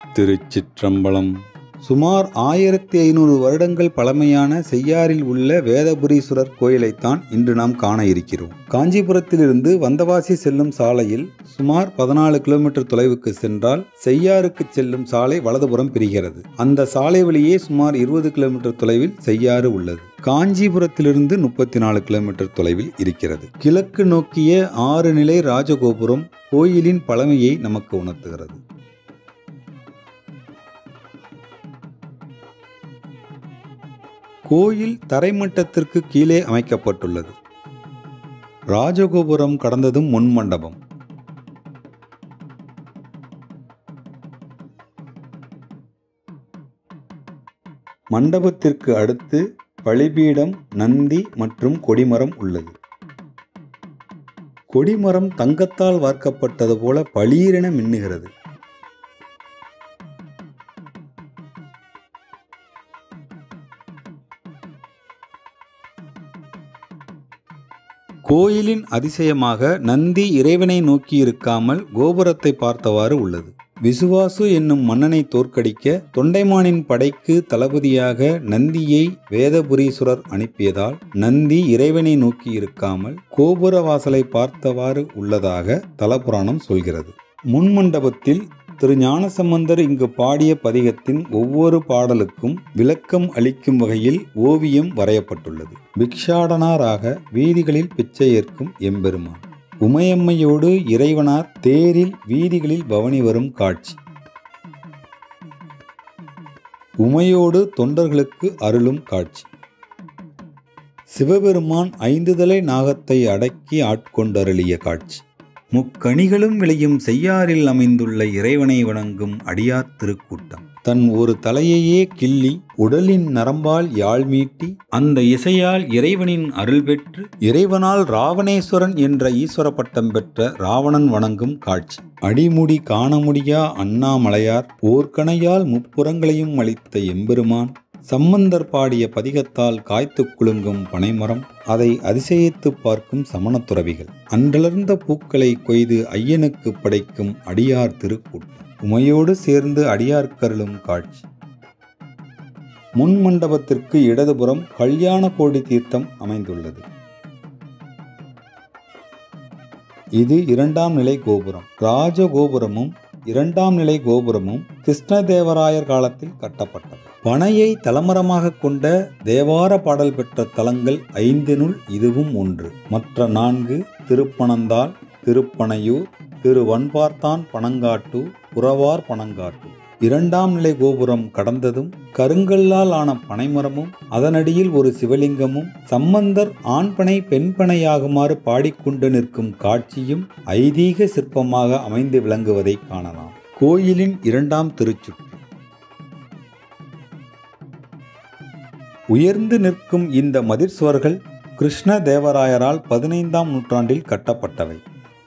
திருச்சிற்றம்பலம் சுமார் ஆயிரத்தி ஐநூறு வருடங்கள் பழமையான செய்யாறில் உள்ள வேதபுரீஸ்வரர் கோயிலைத்தான் இன்று நாம் காண இருக்கிறோம் காஞ்சிபுரத்திலிருந்து வந்தவாசி செல்லும் சாலையில் சுமார் பதினாலு கிலோமீட்டர் தொலைவுக்கு சென்றால் செய்யாறுக்கு செல்லும் சாலை வலதுபுறம் பிரிகிறது அந்த சாலை வழியே சுமார் இருபது கிலோமீட்டர் தொலைவில் செய்யாறு உள்ளது காஞ்சிபுரத்திலிருந்து முப்பத்தி நாலு கிலோமீட்டர் தொலைவில் இருக்கிறது கிழக்கு நோக்கிய ஆறு நிலை ராஜகோபுரம் கோயிலின் பழமையை நமக்கு உணர்த்துகிறது கோயில் தரைமட்டத்திற்கு கீழே அமைக்கப்பட்டுள்ளது ராஜகோபுரம் கடந்ததும் முன் மண்டபம் மண்டபத்திற்கு அடுத்து பலிபீடம் நந்தி மற்றும் கொடிமரம் உள்ளது கொடிமரம் தங்கத்தால் வார்க்கப்பட்டது போல பளீரென மின்னுகிறது கோயிலின் அதிசயமாக நந்தி இறைவனை நோக்கியிருக்காமல் கோபுரத்தை பார்த்தவாறு உள்ளது விசுவாசு என்னும் மன்னனை தோற்கடிக்க தொண்டைமானின் படைக்கு தளபதியாக நந்தியை வேதபுரீஸ்வரர் அனுப்பியதால் நந்தி இறைவனை நோக்கி இருக்காமல் கோபுர வாசலை பார்த்தவாறு உள்ளதாக தலபுராணம் சொல்கிறது முன்மண்டபத்தில் திரு ஞானசம்பந்தர் இங்கு பாடிய பதிகத்தின் ஒவ்வொரு பாடலுக்கும் விளக்கம் அளிக்கும் வகையில் ஓவியம் வரையப்பட்டுள்ளது பிக்ஷாடனாராக வீதிகளில் பிச்சை ஏற்கும் எம்பெருமான் உமையம்மையோடு இறைவனார் தேரில் வீதிகளில் பவனி வரும் காட்சி உமையோடு தொண்டர்களுக்கு அருளும் காட்சி சிவபெருமான் ஐந்து தலை நாகத்தை அடக்கி ஆட்கொண்டருளிய காட்சி முக்கணிகளும் விளையும் செய்யாறில் அமைந்துள்ள இறைவனை வணங்கும் அடியார் திருக்கூட்டம் தன் ஒரு தலையையே கிள்ளி உடலின் நரம்பால் யாழ் மீட்டி அந்த இசையால் இறைவனின் அருள் பெற்று இறைவனால் ராவணேஸ்வரன் என்ற ஈஸ்வர பட்டம் பெற்ற ராவணன் வணங்கும் காட்சி அடிமுடி காண முடியா அண்ணாமலையார் ஓர்கணையால் முப்புறங்களையும் அளித்த எம்பெருமான் சம்பந்தர் பாடிய பதிகத்தால் காய்த்து குலுங்கும் பனைமரம் அதை அதிசயித்து பார்க்கும் சமணத்துறவிகள் அன்றளர்ந்த பூக்களை கொய்து ஐயனுக்கு படைக்கும் அடியார் திருக்கூட்டம் உமையோடு சேர்ந்து அடியார்கருளும் காட்சி முன் மண்டபத்திற்கு இடதுபுறம் கல்யாண கோடி தீர்த்தம் அமைந்துள்ளது இது இரண்டாம் நிலை கோபுரம் ராஜகோபுரமும் இரண்டாம் நிலை கோபுரமும் கிருஷ்ணதேவராயர் காலத்தில் கட்டப்பட்டது பனையை தலமரமாக கொண்ட தேவார பாடல் பெற்ற தலங்கள் ஐந்தினுள் இதுவும் ஒன்று மற்ற நான்கு திருப்பனந்தாள் திருப்பனையூர் திருவன்பார்த்தான் பனங்காட்டூர் புறவார் பனங்காட்டூர் இரண்டாம் நிலை கோபுரம் கடந்ததும் கருங்கல்லால் ஆன பனைமரமும் அதனடியில் ஒரு சிவலிங்கமும் சம்பந்தர் ஆண்பனை பெண்பனையாகுமாறு பாடிக்கொண்டு நிற்கும் காட்சியும் ஐதீக சிற்பமாக அமைந்து விளங்குவதை காணலாம் கோயிலின் இரண்டாம் திருச்சுற்று உயர்ந்து நிற்கும் இந்த மதிர் சுவர்கள் கிருஷ்ண தேவராயரால் பதினைந்தாம் நூற்றாண்டில் கட்டப்பட்டவை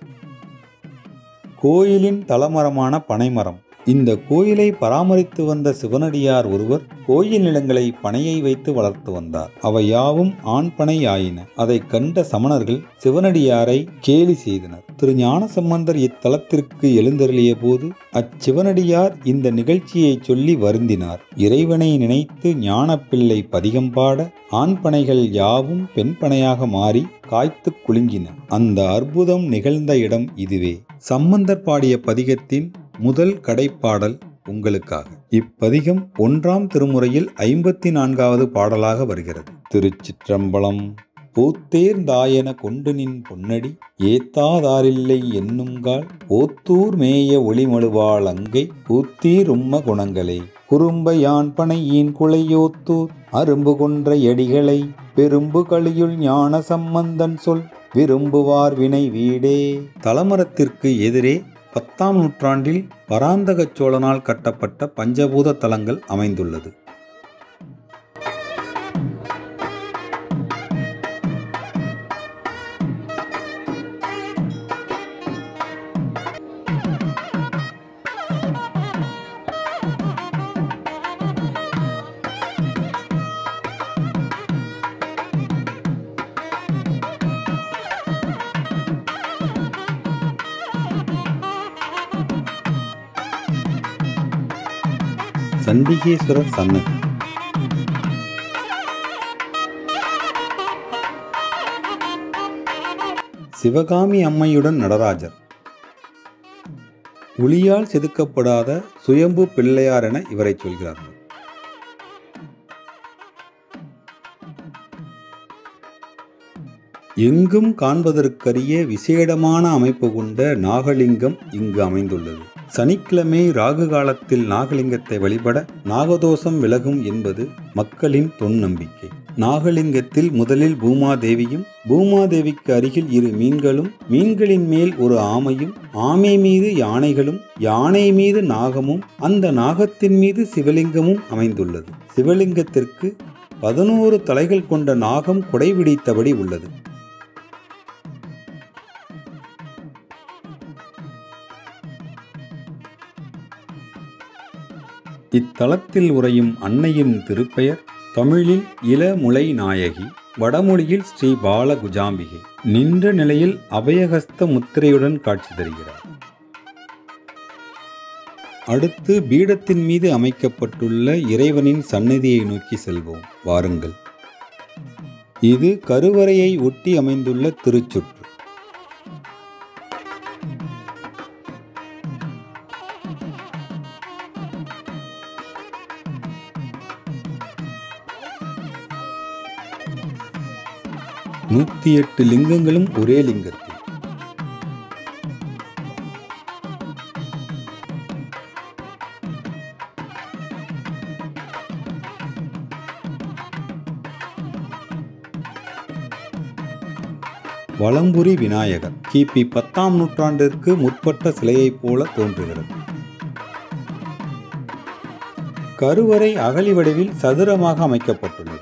கோயிலின் தலமரமான பனைமரம் இந்த கோயிலை பராமரித்து வந்த சிவனடியார் ஒருவர் கோயில் நிலங்களை பனையை வைத்து வளர்த்து வந்தார் அவை யாவும் ஆண் பனை ஆயின அதை கண்ட சமணர்கள் சிவனடியாரை கேலி செய்தனர் திரு ஞானசம்பந்தர் இத்தலத்திற்கு எழுந்தருளிய போது அச்சிவனடியார் இந்த நிகழ்ச்சியை சொல்லி வருந்தினார் இறைவனை நினைத்து ஞானப்பிள்ளை பதிகம் பாட ஆண் பனைகள் யாவும் பெண் பனையாக மாறி காய்த்து குலுங்கின அந்த அற்புதம் நிகழ்ந்த இடம் இதுவே சம்பந்தர் பாடிய பதிகத்தின் முதல் கடைப்பாடல் உங்களுக்காக இப்பதிகம் ஒன்றாம் திருமுறையில் ஐம்பத்தி நான்காவது பாடலாக வருகிறது திருச்சிற்றம்பலம் பூத்தேர்ந்தாயன கொண்டு நின் பொன்னடி ஏத்தாதாரில்லை என்னுங்கால் ஓத்தூர் மேய ஒளிமழுவாள் அங்கை பூத்தீர் உம்ம குணங்களே குறும்ப யான் பனையின் குலையோத்தூர் அரும்பு கொன்ற எடிகளை பெரும்பு களியுள் ஞான சம்பந்தன் சொல் விரும்புவார் வினை வீடே தலமரத்திற்கு எதிரே பத்தாம் நூற்றாண்டில் பராந்தக சோழனால் கட்டப்பட்ட பஞ்சபூத தலங்கள் அமைந்துள்ளது சண்டிகேஸ்வரர் சன்னதி சிவகாமி அம்மையுடன் நடராஜர் ஒளியால் செதுக்கப்படாத சுயம்பு பிள்ளையார் என இவரை சொல்கிறார்கள் எங்கும் காண்பதற்கரிய விசேடமான அமைப்பு கொண்ட நாகலிங்கம் இங்கு அமைந்துள்ளது சனிக்கிழமை ராகு காலத்தில் நாகலிங்கத்தை வழிபட நாகதோஷம் விலகும் என்பது மக்களின் தொன்னம்பிக்கை நாகலிங்கத்தில் முதலில் பூமாதேவியும் பூமாதேவிக்கு அருகில் இரு மீன்களும் மீன்களின் மேல் ஒரு ஆமையும் ஆமை மீது யானைகளும் யானை மீது நாகமும் அந்த நாகத்தின் மீது சிவலிங்கமும் அமைந்துள்ளது சிவலிங்கத்திற்கு பதினோரு தலைகள் கொண்ட நாகம் குடைபிடித்தபடி உள்ளது இத்தலத்தில் உறையும் அன்னையின் திருப்பெயர் தமிழில் இளமுலை நாயகி வடமொழியில் ஸ்ரீ பாலகுஜாம்பிகை நின்ற நிலையில் அபயஹஸ்த முத்திரையுடன் காட்சி தருகிறார் அடுத்து பீடத்தின் மீது அமைக்கப்பட்டுள்ள இறைவனின் சன்னதியை நோக்கி செல்வோம் வாருங்கள் இது கருவறையை ஒட்டி அமைந்துள்ள திருச்சுற்று நூத்தி எட்டு லிங்கங்களும் ஒரே லிங்கத்தில் வலம்புரி விநாயகர் கிபி பத்தாம் நூற்றாண்டிற்கு முற்பட்ட சிலையைப் போல தோன்றுகிறது கருவறை அகழி வடிவில் சதுரமாக அமைக்கப்பட்டுள்ளது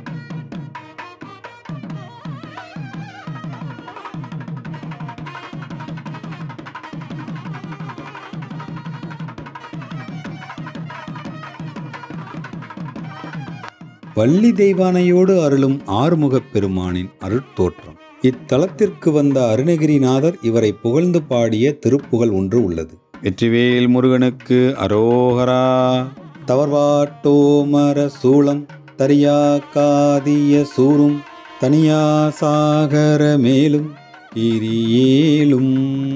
வள்ளி தெய்வானையோடு அருளும் ஆறுமுகப் பெருமானின் அருட்தோற்றம் இத்தலத்திற்கு வந்த அருணகிரிநாதர் இவரை புகழ்ந்து பாடிய திருப்புகழ் ஒன்று உள்ளது வெற்றிவேல் முருகனுக்கு அரோகரா தவர்வாட்டோமர சூளம் தரியா காதிய சூரும் தனியா சாகர மேலும் பிரியேலும்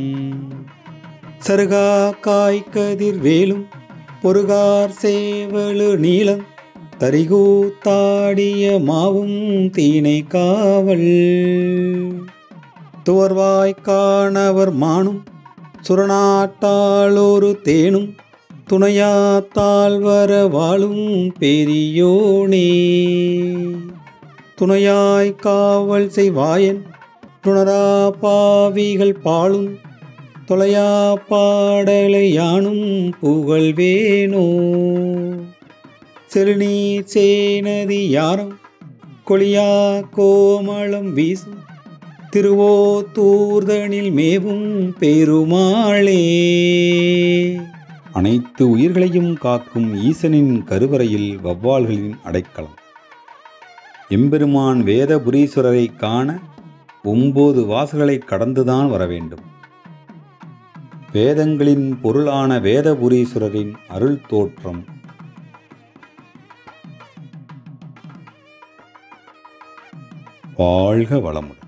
சருகா காய்கதிர் வேலும் பொறுகார் சேவலு நீளம் தரிகூத்தாடிய மாவும் தீனை காவல் துவர்வாய் காணவர் மானும் சுரணாட்டாளொரு தேனும் துணையாத்தால் வர வாழும் பெரியோனே துணையாய் காவல் செய்வாயன் துணரா பாவிகள் பாழும் தொலையா பாடலை யானும் புகழ்வேனோ செழுநீர் சேனதி யாரம் கொளியா கோமளம் வீசும் திருவோத்தூர்தனில் மேவும் பெருமாளே அனைத்து உயிர்களையும் காக்கும் ஈசனின் கருவறையில் வவ்வால்களின் அடைக்கலம் எம்பெருமான் வேதபுரீஸ்வரரை காண ஒன்பது வாசல்களை கடந்துதான் வர வேண்டும் வேதங்களின் பொருளான வேதபுரீஸ்வரரின் அருள் தோற்றம் வாழ்க வளமுடன்